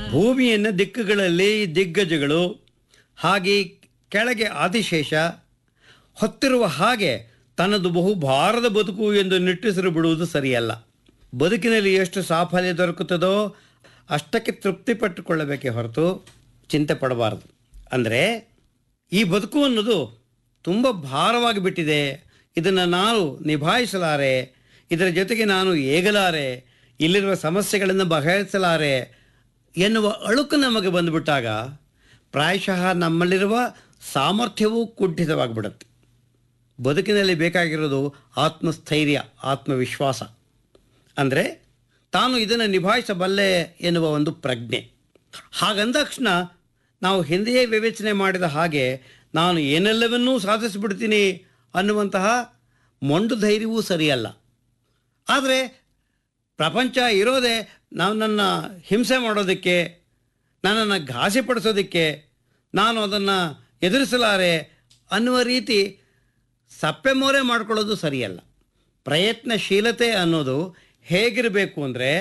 ಭೂಮಿಯನ್ನು ದಿಕ್ಕುಗಳಲ್ಲಿ ದಿಗ್ಗಜಗಳು ಹಾಗೆ ಕೆಳಗೆ ಆದಿಶೇಷ ಹೊತ್ತಿರುವ ಹಾಗೆ ತನ್ನದು ಬಹು ಭಾರದ ಬದುಕು ಎಂದು ನಿಟ್ಟುಸಿರು ಬಿಡುವುದು ಸರಿಯಲ್ಲ ಬದುಕಿನಲ್ಲಿ ಎಷ್ಟು ಸಾಫಲ್ಯ ದೊರಕುತ್ತದೋ ಅಷ್ಟಕ್ಕೆ ತೃಪ್ತಿ ಪಟ್ಟುಕೊಳ್ಳಬೇಕೇ ಹೊರತು ಚಿಂತೆ ಪಡಬಾರದು ಅಂದರೆ ಈ ಬದುಕು ಅನ್ನೋದು ತುಂಬ ಭಾರವಾಗಿ ಬಿಟ್ಟಿದೆ ಇದನ್ನು ನಾನು ನಿಭಾಯಿಸಲಾರೆ ಇದರ ಜೊತೆಗೆ ನಾನು ಏಗಲಾರೆ ಇಲ್ಲಿರುವ ಸಮಸ್ಯೆಗಳನ್ನು ಬಗೆಹರಿಸಲಾರೆ ಎನ್ನುವ ಅಳುಕು ನಮಗೆ ಬಂದುಬಿಟ್ಟಾಗ ಪ್ರಾಯಶಃ ನಮ್ಮಲ್ಲಿರುವ ಸಾಮರ್ಥ್ಯವೂ ಕುಂಠಿತವಾಗಿಬಿಡುತ್ತೆ ಬದುಕಿನಲ್ಲಿ ಬೇಕಾಗಿರೋದು ಆತ್ಮಸ್ಥೈರ್ಯ ಆತ್ಮವಿಶ್ವಾಸ ಅಂದರೆ ತಾನು ಇದನ್ನು ನಿಭಾಯಿಸಬಲ್ಲೆ ಎನ್ನುವ ಒಂದು ಪ್ರಜ್ಞೆ ಹಾಗಂದಾಕ್ಷಣ ನಾವು ಹಿಂದೆಯೇ ವಿವೇಚನೆ ಮಾಡಿದ ಹಾಗೆ ನಾನು ಏನೆಲ್ಲವನ್ನೂ ಸಾಧಿಸಿಬಿಡ್ತೀನಿ ಅನ್ನುವಂತಹ ಮೊಂಡು ಧೈರ್ಯವೂ ಸರಿಯಲ್ಲ ಆದರೆ ಪ್ರಪಂಚ ಇರೋದೇ ನನ್ನನ್ನು ಹಿಂಸೆ ಮಾಡೋದಕ್ಕೆ ನನ್ನನ್ನು ಘಾಸಿಪಡಿಸೋದಕ್ಕೆ ನಾನು ಅದನ್ನು ಎದುರಿಸಲಾರೆ ಅನ್ನುವ ರೀತಿ ಸಪ್ಪೆ ಮೋರೆ ಮಾಡ್ಕೊಳ್ಳೋದು ಸರಿಯಲ್ಲ ಪ್ರಯತ್ನಶೀಲತೆ ಅನ್ನೋದು ಹೇಗಿರಬೇಕು ಅಂದರೆ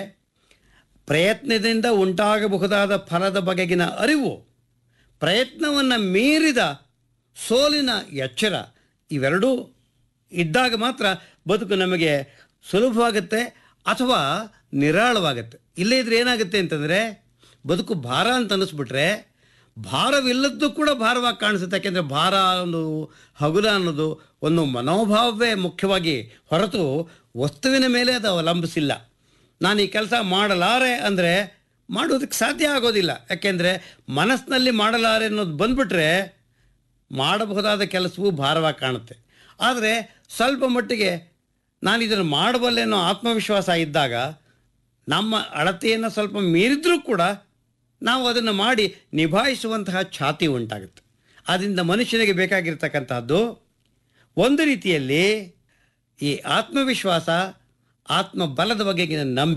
ಪ್ರಯತ್ನದಿಂದ ಉಂಟಾಗಬಹುದಾದ ಫಲದ ಬಗೆಗಿನ ಅರಿವು ಪ್ರಯತ್ನವನ್ನು ಮೀರಿದ ಸೋಲಿನ ಎಚ್ಚರ ಇವೆರಡೂ ಇದ್ದಾಗ ಮಾತ್ರ ಬದುಕು ನಮಗೆ ಸುಲಭವಾಗುತ್ತೆ ಅಥವಾ ನಿರಾಳವಾಗುತ್ತೆ ಇಲ್ಲೇ ಇದ್ರೆ ಏನಾಗುತ್ತೆ ಅಂತಂದರೆ ಬದುಕು ಭಾರ ಅಂತ ಅನ್ನಿಸ್ಬಿಟ್ರೆ ಭಾರವಿಲ್ಲದ್ದು ಕೂಡ ಭಾರವಾಗಿ ಕಾಣಿಸುತ್ತೆ ಯಾಕೆಂದರೆ ಭಾರ ಅನ್ನೋದು ಹಗುಲ ಅನ್ನೋದು ಒಂದು ಮನೋಭಾವವೇ ಮುಖ್ಯವಾಗಿ ಹೊರತು ವಸ್ತುವಿನ ಮೇಲೆ ಅದು ಅವಲಂಬಿಸಿಲ್ಲ ನಾನು ಈ ಕೆಲಸ ಮಾಡಲಾರೆ ಅಂದರೆ ಮಾಡೋದಕ್ಕೆ ಸಾಧ್ಯ ಆಗೋದಿಲ್ಲ ಯಾಕೆಂದರೆ ಮನಸ್ಸಿನಲ್ಲಿ ಮಾಡಲಾರೆ ಅನ್ನೋದು ಬಂದ್ಬಿಟ್ರೆ ಮಾಡಬಹುದಾದ ಕೆಲಸವೂ ಭಾರವಾಗಿ ಕಾಣುತ್ತೆ ಆದರೆ ಸ್ವಲ್ಪ ಮಟ್ಟಿಗೆ ನಾನು ಇದನ್ನು ಮಾಡಬಲ್ಲೆ ಅನ್ನೋ ಆತ್ಮವಿಶ್ವಾಸ ಇದ್ದಾಗ ನಮ್ಮ ಅಳತೆಯನ್ನು ಸ್ವಲ್ಪ ಮೀರಿದ್ರೂ ಕೂಡ ನಾವು ಅದನ್ನು ಮಾಡಿ ನಿಭಾಯಿಸುವಂತಹ ಛಾತಿ ಉಂಟಾಗುತ್ತೆ ಆದ್ದರಿಂದ ಮನುಷ್ಯನಿಗೆ ಬೇಕಾಗಿರ್ತಕ್ಕಂಥದ್ದು ಒಂದು ರೀತಿಯಲ್ಲಿ ಈ ಆತ್ಮವಿಶ್ವಾಸ ಆತ್ಮಬಲದ ಬಗೆಗಿನ ನಂಬಿಕೆ